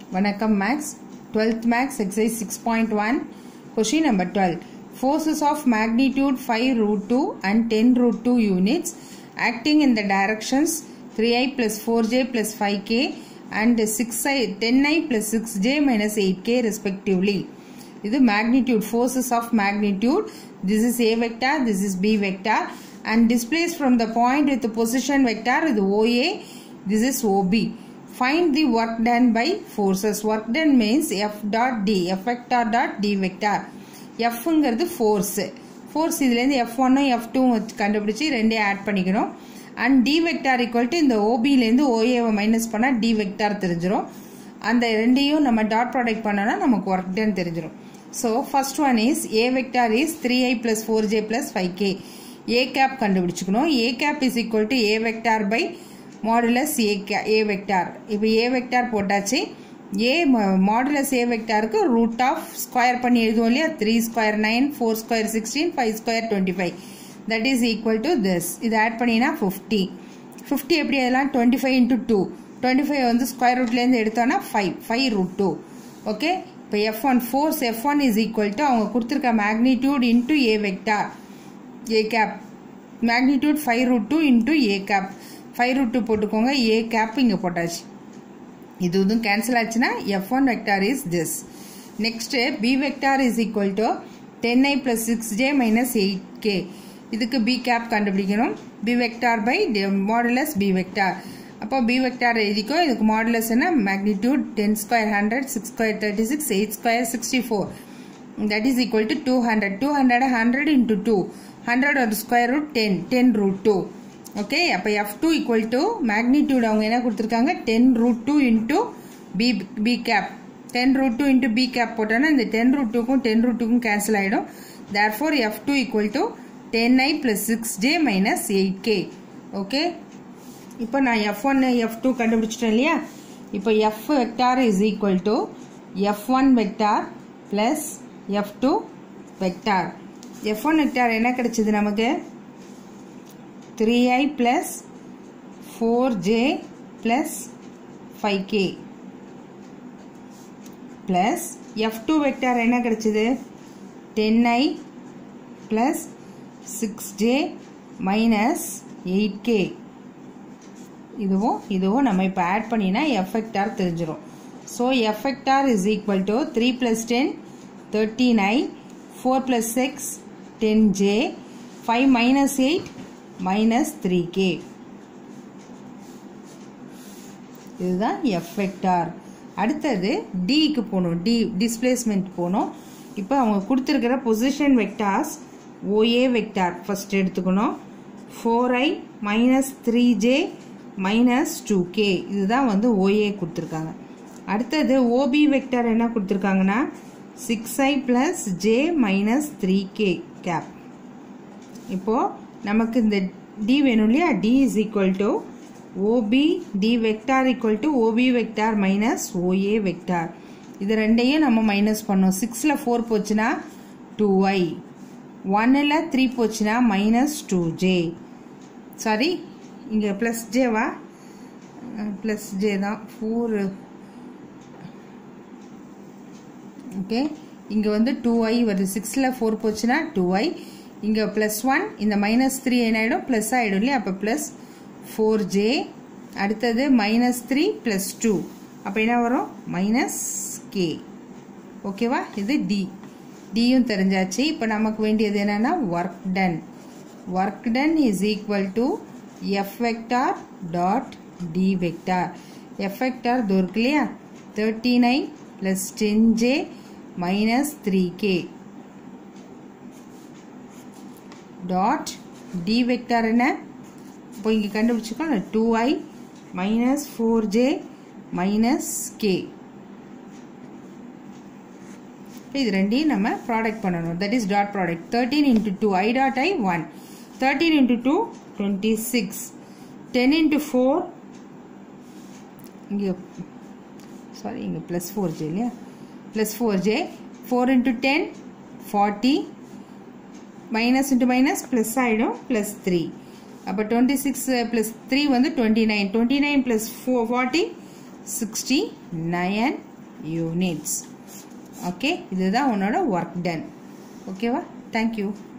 வணக்கம் maths twelfth maths exercise six point one question number twelve forces of magnitude 5 root 2 and 10 root 2 units acting in the directions 3i plus 4j plus 5k and 6i 10i plus 6j minus 8k respectively இது magnitude forces of magnitude this is a vector this is b vector and displaced from the point with the position vector இது oa this is ob find the work done by forces work done means f dot d f vector dot d vector எஃப்ங்கிறது force force இதுலேருந்து F ஒன்னும் F டூவும் வச்சு கண்டுபிடிச்சி ரெண்டையும் add பண்ணிக்கணும் and D vector equal to இந்த ஓபிலேருந்து ஓஏவை மைனஸ் பண்ணால் டி வெக்டார் தெரிஞ்சிடும் அந்த ரெண்டையும் நம்ம டாட் ப்ராடக்ட் பண்ணோன்னா நமக்கு ஒர்க் டன் தெரிஞ்சிடும் so first one is A vector is three I plus four J plus five K A cap கண்டுபிடிச்சிக்கணும் A cap is equal to A vector by modulus A K A vector இப்போ A vector போட்டாச்சு A modulus A வெக்டாருக்கு root of square பண்ணி எழுதுவோம் இல்லையா three square nine four square sixteen five square twenty five that is equal to this இது add பண்ணினா fifty fifty எப்படி அதெல்லாம் twenty five into two twenty five வந்து ஸ்கொயர் ரூட்லேருந்து எடுத்தோன்னா five five root two okay இப்போ F one force F one is equal to அவங்க கொடுத்துருக்க magnitude into A vector A cap magnitude five root two into A cap five root two போட்டுக்கோங்க A cap இங்கே போட்டாச்சு இது இதுவும் cancel ஆச்சுன்னா F one vector is this next B vector is equal to ten I plus six J minus eight K இதுக்கு B cap கண்டுபிடிக்கணும் B vector by modulus B vector அப்போ B vector எழுதிக்கோ இதுக்கு மாடுலஸ் என்ன magnitude ten square hundred six square thirty six eight square sixty four that is equal to two hundred two hundred hundred into two hundred ஒரு square root ten ten root two okay அப்போ F two equal to magnitude அவங்க என்ன கொடுத்துருக்காங்க ten root two into B B cap ten root two into B cap போட்டோன்னா இந்த ten root டூக்கும் ten root டூக்கும் cancel ஆகிடும் therefore F two equal to ten I plus six J minus eight K okay இப்போ நான் F one F two கண்டுபிடிச்சிட்டேன் இல்லையா இப்போ F vector is equal to F one vector plus F two vector F one vector என்ன கிடைச்சது நமக்கு 3i plus 4j plus 5k plus f2 vector என்ன கிடைச்சது 10i plus 6j minus 8k இதுவும் இதுவும் நம்ம இப்போ ஆட் பண்ணினா எஃப் வெக்டார் தெரிஞ்சிடும் so F vector is equal to three plus ten thirteen I four plus six ten J five minus eight minus three K இதுதான் F vector அடுத்தது டிக்கு போகணும் டி டிஸ்பிளேஸ்மெண்ட் போகணும் இப்போ அவங்க கொடுத்துருக்கிற position vectors OA vector first எடுத்துக்கணும் four I minus three J minus two K இதுதான் வந்து ஓஏ கொடுத்துருக்காங்க அடுத்தது ஓபி வெக்டார் என்ன கொடுத்துருக்காங்கன்னா six I plus J minus three K cap இப்போது நமக்கு இந்த டி வேணும் இல்லையா D is equal to OB D vector equal to OB vector minus OA vector இது ரெண்டையும் நம்ம மைனஸ் பண்ணோம் சிக்ஸில் ஃபோர் போச்சுன்னா டூ ஐ ஒன்னில் த்ரீ போச்சுன்னா மைனஸ் டூ ஜே சாரி இங்கே ப்ளஸ் ஜேவா ப்ளஸ் ஜே தான் ஃபோர் ஓகே இங்கே வந்து டூ ஐ வருது சிக்ஸில் ஃபோர் போச்சுன்னா டூ ஐ இங்கே ப்ளஸ் ஒன் இந்த மைனஸ் த்ரீ என்ன ஆகிடும் ப்ளஸ் ஆகிடும் இல்லையா அப்போ ப்ளஸ் ஃபோர் ஜே அடுத்தது மைனஸ் த்ரீ ப்ளஸ் டூ அப்போ என்ன வரும் மைனஸ் கே ஓகேவா இது டி டியும் தெரிஞ்சாச்சு இப்போ நமக்கு வேண்டியது என்னென்னா work done work done is equal to F vector dot D vector F vector இது இருக்கு இல்லையா thirty nine plus ten J minus three K dot D vector என்ன இப்போ இங்கே கண்டுபிடிச்சிக்கோ two I minus four J minus K இது ரெண்டையும் நம்ம ப்ராடக்ட் பண்ணணும் that is dot product thirteen into two I dot I one thirteen into two twenty six ten into four இங்கே sorry இங்கே ப்ளஸ் ஃபோர் ஜே இல்லையா plus four J four into ten forty minus into minus plus ஆகிடும் plus three அப்போ twenty six plus three வந்து twenty nine twenty nine plus four forty sixty nine units okay இதுதான் உன்னோட work done ஓகேவா thank you